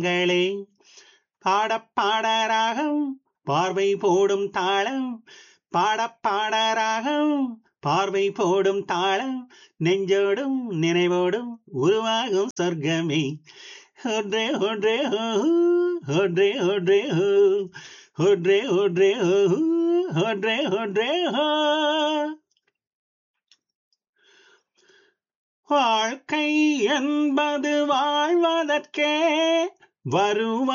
களே பாடப் பாடராகம் பார்வை போடும் தாளம் பாடப் பாடராகம் பார்வை போடும் தாளம் நெஞ்சோடும் நினைவோடும் உருவாகும் சொர்க்கமே ஒன்றே ஒன்றே ஓ ஒன்றே ஒன்றே ஓ ஒன்றே ஒன்றே ஓ ஒன்றே ஒன்றே ஓ வாழ்க்கை என்பது வாழ்வதற்கே வருவ